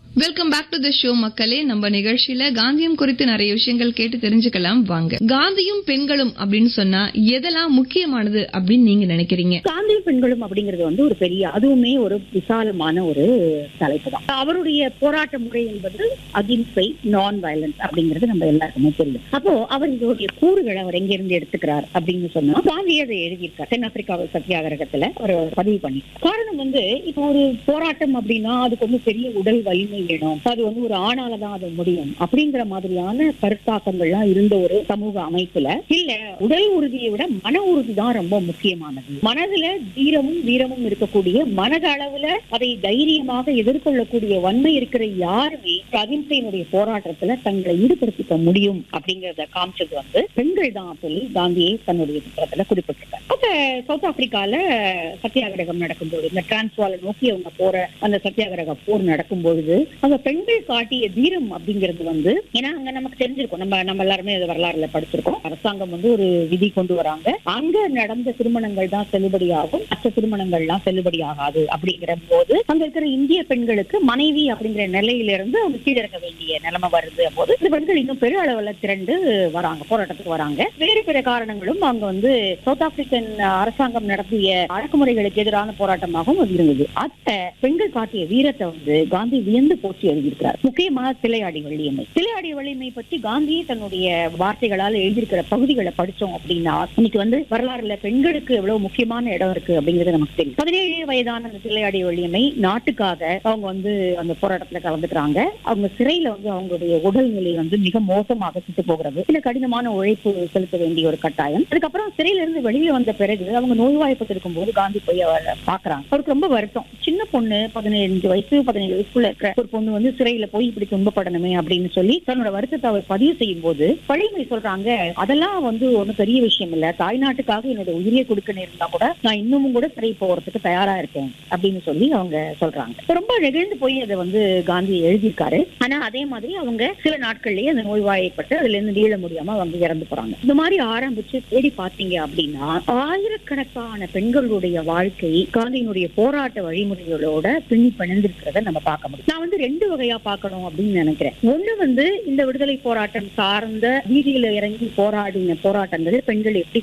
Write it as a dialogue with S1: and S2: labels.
S1: welcome back to the show மக்களே நம்ம நிகழ்ச்சியில காந்தியம் குறித்து நிறைய விஷயங்கள் கேட்டு தெரிஞ்சுக்கலாம் வாங்க காந்தியும் பெண்களும் அப்படின்னு சொன்னா எதெல்லாம் முக்கியமானது அப்படின்னு நீங்க நினைக்கிறீங்க
S2: காந்திய பெண்களும் அப்படிங்கிறது வந்து ஒரு பெரிய அதுவுமே ஒரு விசாலமான ஒரு தலைப்பு தான் அவருடைய போராட்ட முறை என்பது அகிம்சை நான் வயலன்ஸ் அப்படிங்கிறது நம்ம எல்லாருக்குமே தெரியும் அப்போ அவர் இதோடைய கூறுகளை அவர் எங்க இருந்து எடுத்துக்கிறார் அப்படின்னு சொன்னா காந்தி அதை எழுதியிருக்கார் தென்னாப்பிரிக்காவில் சத்தியாகிரகத்துல அவர் பதிவு பண்ணி காரணம் வந்து இப்போ ஒரு போராட்டம் அப்படின்னா அதுக்கு வந்து பெரிய உடல் வலிமை வேணும் அது வந்து ஒரு ஆணால தான் அது முடியும் அப்படிங்கிற மாதிரியான கருத்தாக்கங்கள்லாம் இருந்த ஒரு சமூக அமைப்புல இல்ல உடல் உறுதியை விட மன உறுதி தான் ரொம்ப முக்கியமானது மனதுல தீரமும் வீரமும் இருக்கக்கூடிய மனத அளவுல அதை தைரியமாக எதிர்கொள்ளக்கூடிய வன்மை இருக்கிற யாருமே அகிம்சையினுடைய போராட்டத்துல தங்களை ஈடுபடுத்திக்க முடியும் அப்படிங்கறத காமிச்சது வந்து பெண்கள் தான் சொல்லி காந்தியை தன்னுடைய புத்தகத்துல குறிப்பிட்டிருக்காரு அப்ப சவுத் ஆப்பிரிக்கால சத்தியாகிரகம் நடக்கும்போது இந்த டிரான்ஸ்வாலை நோக்கி அவங்க போற அந்த சத்தியாகிரக போர் நடக்கும் பொழுது அங்க பெண்கள் காட்டிய தீரம் அப்படிங்கிறது வந்து ஏன்னா அங்க நமக்கு தெரிஞ்சிருக்கும் நம்ம நம்ம எல்லாருமே அது வரலாறுல படிச்சிருக்கோம் அரசாங்கம் வந்து ஒரு விதி கொண்டு வராங்க அங்க நடந்த திருமணங்கள் தான் செல்லுபடியாகும் மற்ற திருமணங்கள்லாம் செல்லுபடியாகாது அப்படிங்கிற போது அங்க இருக்கிற இந்திய பெண்களுக்கு மனைவி அப்படிங்கிற நிலையிலிருந்து அவங்க கீழிறங்க வேண்டிய நிலைமை வருது போது இந்த பெண்கள் இன்னும் பெரு அளவுல திரண்டு வராங்க போராட்டத்துக்கு வராங்க வேறு பிற காரணங்களும் அங்க வந்து சவுத் ஆப்பிரிக்கன் அரசாங்கம் நடத்திய அடக்குமுறைகளுக்கு எதிரான போராட்டமாகவும் அது இருந்தது அத்த பெண்கள் காட்டிய வீரத்தை வந்து காந்தி வியந்து போற்றி எழுதியிருக்கிறார் முக்கியமா சிலையாடி வள்ளியம்மை சிலையாடி வள்ளியம்மை பற்றி காந்தியே தன்னுடைய வார்த்தைகளால் எழுதியிருக்கிற பகுதிகளை படிச்சோம் அப்படின்னா இன்னைக்கு வந்து வரலாறுல பெண்களுக்கு எவ்வளவு முக்கியமான இடம் இருக்கு அப்படிங்கிறது நமக்கு தெரியும் பதினேழு வயதான அந்த சிலையாடி வள்ளியம்மை நாட்டுக்காக அவங்க வந்து அந்த போராட்டத்துல கலந்துக்கிறாங்க அவங்க சிறையில வந்து அவங்களுடைய உடல்நிலை வந்து மிக மோசமாக சுட்டு போகிறது இல்ல கடினமான உழைப்பு செலுத்த வேண்டிய ஒரு கட்டாயம் அதுக்கப்புறம் சிறையில இருந்து வெளியே வந்த பிறகு அவங்க நோய்வாய்ப்பட்டு இருக்கும் போது காந்தி போய் அவரை பாக்குறாங்க அவருக்கு ரொம்ப வருத்தம் சின்ன பொண்ணு பதினஞ்சு வயசு பதினேழு வயசுக்குள்ள இருக்கிற ஒரு பொண்ணு வந்து சிறையில போய் இப்படி துன்பப்படணுமே அப்படின்னு சொல்லி தன்னோட வருத்தத்தை அவர் பதிவு செய்யும் போது பழிமை சொல்றாங்க அதெல்லாம் வந்து ஒண்ணும் பெரிய விஷயம் இல்ல தாய்நாட்டுக்காக என்னோட உயிரியை கொடுக்க நேர்ந்தா கூட நான் இன்னமும் கூட சிறை போறதுக்கு தயாரா இருக்கேன் அப்படின்னு சொல்லி அவங்க சொல்றாங்க ரொம்ப நெகிழ்ந்து போய் அதை வந்து காந்தி எழுதியிருக்காரு ஆனா அதே மாதிரி அவங்க சில நாட்கள்லயே அந்த நோய்வாய்ப்பட்டு அதுல இருந்து நீள முடியாம அவங்க இறந்து போறாங்க இந்த மாதிரி ஆரம்பிச்சு தேடி பாத்தீங்க அப்படின்னா ஆயிரக்கணக்கான பெண்களுடைய வாழ்க்கை காந்தியினுடைய போராட்ட வழிமுறைகளோட பின்னி பிணைந்திருக்கிறத நம்ம பார்க்க முடியும் நான் வந்து ரெண்டு வகையா பார்க்கணும் அப்படின்னு நினைக்கிறேன் ஒண்ணு வந்து இந்த விடுதலை போராட்டம் சார்ந்த வீதியில இறங்கி போராடின போராட்டங்களில் பெண்கள் எப்படி